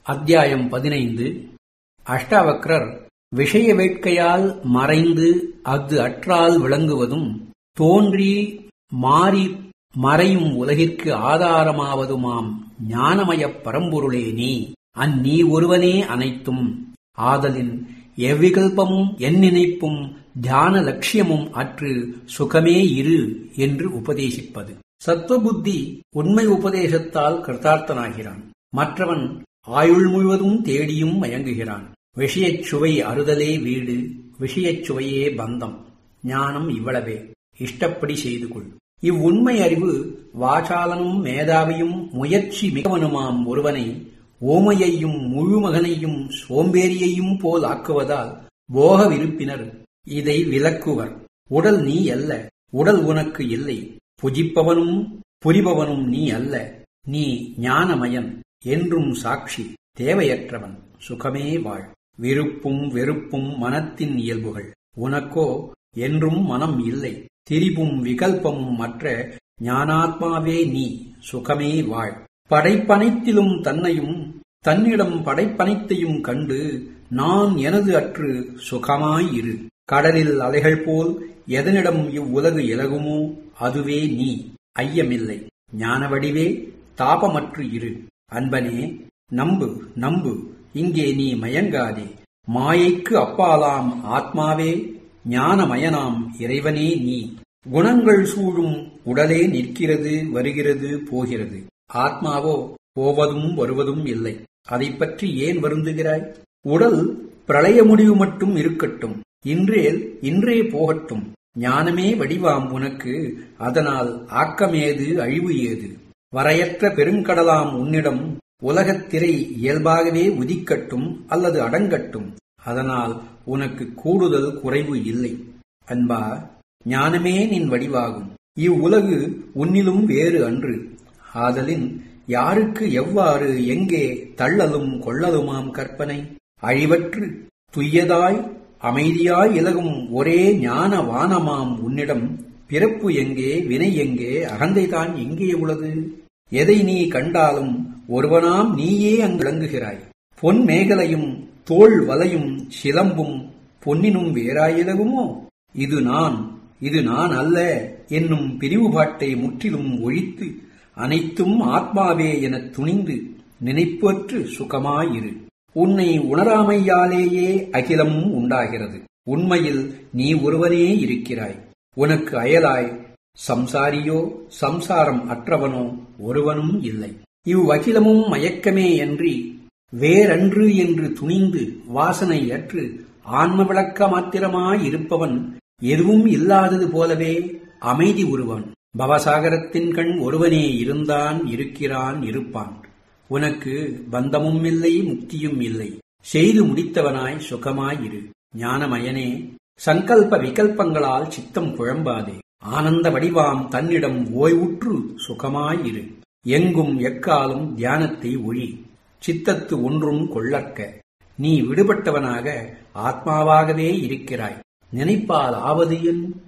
அத்தியாயம் பதினைந்து அஷ்டாவக்ரர் விஷய வேட்கையால் மறைந்து அஃது அற்றால் விளங்குவதும் தோன்றி மாறி மறையும் உலகிற்கு ஆதாரமாவதுமாம் ஞானமயப் பரம்பொருளே நீ அந்நீ ஒருவனே அனைத்தும் ஆதலின் எவ்விகல்பமும் என் நினைப்பும் தியான லட்சியமும் அற்று சுகமே இரு என்று உபதேசிப்பது சத்துவபுத்தி உண்மை உபதேசத்தால் கிருத்தார்த்தனாகிறான் மற்றவன் ஆயுள் முழுவதும் தேடியும் மயங்குகிறான் விஷயச் சுவை அறுதலே வீடு விஷயச் சுவையே பந்தம் ஞானம் இவ்வளவே இஷ்டப்படி செய்து கொள் இவ்வுண்மை அறிவு வாசாலனும் மேதாவியும் முயற்சி மிகவனுமாம் ஒருவனை ஓமையையும் முழுமகனையும் சோம்பேறியையும் போல் ஆக்குவதால் போக விருப்பினர் இதை விலக்குவர் உடல் நீ அல்ல உடல் உனக்கு இல்லை புஜிப்பவனும் புரிபவனும் நீ அல்ல நீ ஞானமயன் என்றும் சாட்சி தேவையற்றவன் சுகமே வாழ் விருப்பும் வெறுப்பும் மனத்தின் இயல்புகள் உனக்கோ என்றும் மனம் இல்லை திரிபும் விகல்பமும் மற்ற ஞானாத்மாவே நீ சுகமே வாழ் படைப்பனைத்திலும் தன்னையும் தன்னிடம் படைப்பனைத்தையும் கண்டு நான் எனது அற்று சுகமாயிரு கடலில் அலைகள் போல் எதனிடம் இவ்வுலகு இலகுமோ அதுவே நீ ஐயமில்லை ஞான வடிவே தாபமற்று இரு அன்பனே நம்பு நம்பு இங்கே நீ மயங்காதே மாயைக்கு அப்பாலாம் ஆத்மாவே ஞானமயனாம் இறைவனே நீ குணங்கள் சூழும் உடலே நிற்கிறது வருகிறது போகிறது ஆத்மாவோ போவதும் வருவதும் இல்லை அதை பற்றி ஏன் வருந்துகிறாய் உடல் பிரளய முடிவு மட்டும் இருக்கட்டும் இன்றேல் இன்றே போகட்டும் ஞானமே வடிவாம் உனக்கு அதனால் ஆக்கமேது அழிவு ஏது வரையற்ற பெருங்கடலாம் உன்னிடம் உலகத் திரை இயல்பாகவே உதிக்கட்டும் அல்லது அடங்கட்டும் அதனால் உனக்கு கூடுதல் குறைவு இல்லை அன்பா ஞானமே நின் வடிவாகும் இவ்வுலகு உன்னிலும் வேறு அன்று ஆதலின் யாருக்கு எவ்வாறு எங்கே தள்ளலும் கொள்ளலுமாம் கற்பனை அழிவற்று துய்யதாய் அமைதியாய் இலகும் ஒரே ஞான வானமாம் உன்னிடம் பிறப்பு எங்கே வினை எங்கே அகந்தைதான் எங்கே உள்ளது எதை நீ கண்டாலும் ஒருவனாம் நீயே அங்கு விளங்குகிறாய் பொன் மேகலையும் தோல் வலையும் சிலம்பும் பொன்னினும் வேறாயிலகுமோ இது நான் இது நான் அல்ல என்னும் பிரிவுபாட்டை முற்றிலும் ஒழித்து அனைத்தும் ஆத்மாவே எனத் துணிந்து நினைப்பற்று சுகமாயிரு உன்னை உணராமையாலேயே அகிலமும் உண்டாகிறது உண்மையில் நீ ஒருவனே இருக்கிறாய் உனக்கு அயலாய் சம்சாரியோ சம்சாரம் அற்றவனோ ஒருவனும் இல்லை இவ்வகிலமும் மயக்கமே அன்றி வேறன்று என்று துணிந்து வாசனை அற்று ஆன்ம விளக்க மாத்திரமாயிருப்பவன் எதுவும் இல்லாதது போலவே அமைதி உருவன் பவசாகரத்தின் கண் ஒருவனே இருந்தான் இருக்கிறான் இருப்பான் உனக்கு பந்தமும் இல்லை முக்தியும் இல்லை செய்து முடித்தவனாய் சுகமாயிரு ஞானமயனே சங்கல்ப விகல்பங்களால் சித்தம் குழம்பாதே ஆனந்த வடிவாம் தன்னிடம் ஓய்வுற்று சுகமாயிரு எங்கும் எக்காலும் தியானத்தை ஒழி சித்தத்து ஒன்றும் கொள்ளற்க நீ விடுபட்டவனாக ஆத்மாவாகவே இருக்கிறாய் நினைப்பால் ஆவது என்